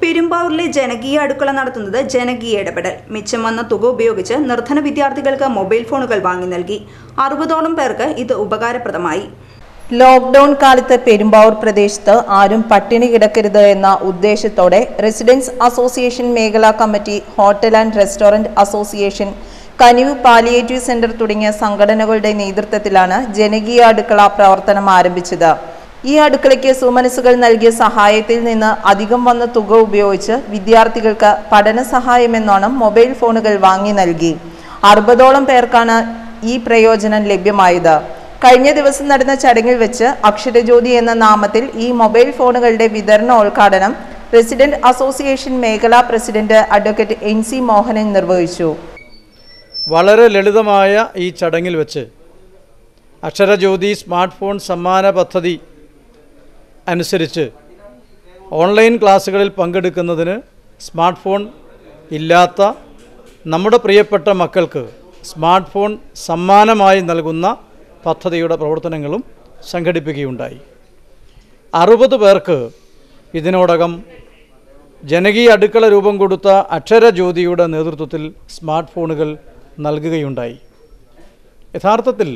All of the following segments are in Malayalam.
പെരുമ്പാവൂരിലെ ജനകീയ അടുക്കള നടത്തുന്നത് ജനകീയ ഇടപെടൽ മിച്ചം വന്ന തുക ഉപയോഗിച്ച് നിർധന വിദ്യാർത്ഥികൾക്ക് മൊബൈൽ ഫോണുകൾ വാങ്ങി നൽകി അറുപതോളം പേർക്ക് ഇത് ഉപകാരപ്രദമായി ലോക്ക്ഡൌൺ കാലത്ത് പെരുമ്പാവൂർ പ്രദേശത്ത് ആരും പട്ടിണി കിടക്കരുത് എന്ന ഉദ്ദേശത്തോടെ റെസിഡൻസ് അസോസിയേഷൻ മേഖലാ committee hotel and restaurant association Kanivu palliative centre തുടങ്ങിയ സംഘടനകളുടെ നേതൃത്വത്തിലാണ് ജനകീയ അടുക്കള പ്രവർത്തനം ആരംഭിച്ചത് ഈ അടുക്കളയ്ക്ക് സുമനസുകൾ നൽകിയ സഹായത്തിൽ നിന്ന് അധികം വന്ന തുക ഉപയോഗിച്ച് വിദ്യാർത്ഥികൾക്ക് പഠന സഹായമെന്നോണം മൊബൈൽ ഫോണുകൾ വാങ്ങി നൽകി അറുപതോളം പേർക്കാണ് ഈ പ്രയോജനം ലഭ്യമായത് കഴിഞ്ഞ ദിവസം നടന്ന ചടങ്ങിൽ വെച്ച് അക്ഷരജ്യോതി എന്ന നാമത്തിൽ ഈ മൊബൈൽ ഫോണുകളുടെ വിതരണോദ്ഘാടനം റെസിഡന്റ് അസോസിയേഷൻ മേഖലാ president advocate N C Mohanan നിർവഹിച്ചു വളരെ ലളിതമായ ഈ ചടങ്ങിൽ വെച്ച് അക്ഷരജ്യോതി സ്മാർട്ട് ഫോൺ സമ്മാന പദ്ധതി അനുസരിച്ച് ഓൺലൈൻ ക്ലാസ്സുകളിൽ പങ്കെടുക്കുന്നതിന് സ്മാർട്ട് ഫോൺ ഇല്ലാത്ത നമ്മുടെ പ്രിയപ്പെട്ട മക്കൾക്ക് സ്മാർട്ട് ഫോൺ സമ്മാനമായി നൽകുന്ന പദ്ധതിയുടെ പ്രവർത്തനങ്ങളും സംഘടിപ്പിക്കുകയുണ്ടായി അറുപത് പേർക്ക് ഇതിനോടകം ജനകീയ അടുക്കള രൂപം കൊടുത്ത അക്ഷരജ്യോതിയുടെ നേതൃത്വത്തിൽ സ്മാർട്ട് ഫോണുകൾ നൽകുകയുണ്ടായി യഥാർത്ഥത്തിൽ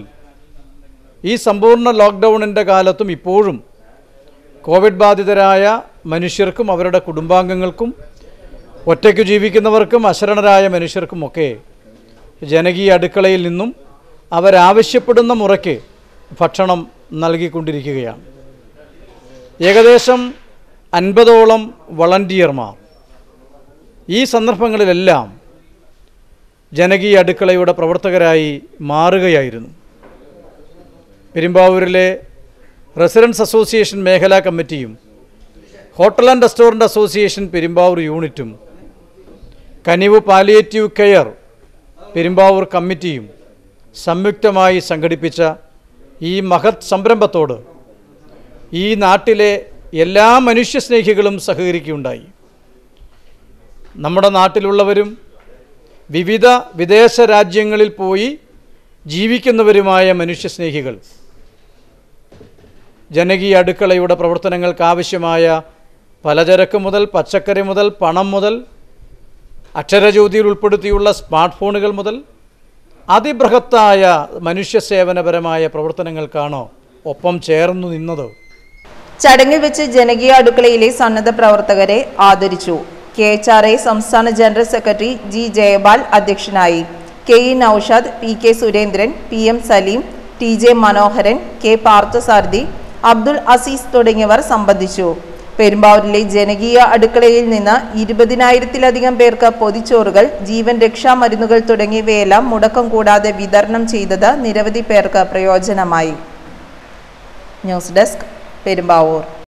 ഈ സമ്പൂർണ്ണ ലോക്ക്ഡൗണിൻ്റെ കാലത്തും ഇപ്പോഴും കോവിഡ് ബാധിതരായ മനുഷ്യർക്കും അവരുടെ കുടുംബാംഗങ്ങൾക്കും ഒറ്റയ്ക്ക് ജീവിക്കുന്നവർക്കും അശരണരായ മനുഷ്യർക്കുമൊക്കെ ജനകീയ അടുക്കളയിൽ നിന്നും അവരാവശ്യപ്പെടുന്ന മുറയ്ക്ക് ഭക്ഷണം നൽകിക്കൊണ്ടിരിക്കുകയാണ് ഏകദേശം അൻപതോളം വളണ്ടിയർമാർ ഈ സന്ദർഭങ്ങളിലെല്ലാം ജനകീയ അടുക്കളയുടെ പ്രവർത്തകരായി മാറുകയായിരുന്നു പെരുമ്പാവൂരിലെ റെസിഡൻസ് അസോസിയേഷൻ മേഖലാ കമ്മിറ്റിയും hotel and restaurant association Perumbavoor യൂണിറ്റും കനിവ് പാലിയേറ്റീവ് കെയർ പെരുമ്പാവൂർ കമ്മിറ്റിയും സംയുക്തമായി സംഘടിപ്പിച്ച ഈ മഹത് സംരംഭത്തോട് ഈ നാട്ടിലെ എല്ലാ മനുഷ്യസ്നേഹികളും സഹകരിക്കുകയുണ്ടായി നമ്മുടെ നാട്ടിലുള്ളവരും വിവിധ വിദേശ രാജ്യങ്ങളിൽ പോയി ജീവിക്കുന്നവരുമായ മനുഷ്യസ്നേഹികൾ ജനകീയ അടുക്കളയുടെ പ്രവർത്തനങ്ങൾക്ക് ആവശ്യമായ പലചരക്ക് മുതൽ പച്ചക്കറി മുതൽ പണം മുതൽ അക്ഷരജ്യോതിയിൽ ഉൾപ്പെടുത്തിയുള്ള സ്മാർട്ട് ഫോണുകൾ മുതൽ അതിബൃഹത്തായ മനുഷ്യസേവനപരമായ പ്രവർത്തനങ്ങൾക്കാണോ ഒപ്പം ചേർന്നു നിന്നത് ചടങ്ങിൽ വെച്ച് ജനകീയ അടുക്കളയിലെ സന്നദ്ധ പ്രവർത്തകരെ ആദരിച്ചു കെ എച്ച് ആർ ഐ സംസ്ഥാന ജനറൽ സെക്രട്ടറി ജി ജയപാൽ അധ്യക്ഷനായി K E Noushad P K Surendran P M Saleem T J Manoharan K Parthasarathy Abdul Azeez തുടങ്ങിയവർ സംബന്ധിച്ചു പെരുമ്പാവൂരിലെ ജനകീയ അടുക്കളയിൽ നിന്ന് ഇരുപതിനായിരത്തിലധികം പേർക്ക് പൊതിച്ചോറുകൾ ജീവൻ രക്ഷാ മരുന്നുകൾ തുടങ്ങിയവയെല്ലാം മുടക്കം കൂടാതെ വിതരണം ചെയ്തത് നിരവധി പേർക്ക് പ്രയോജനമായി ന്യൂസ് ഡെസ്ക് പെരുമ്പാവൂർ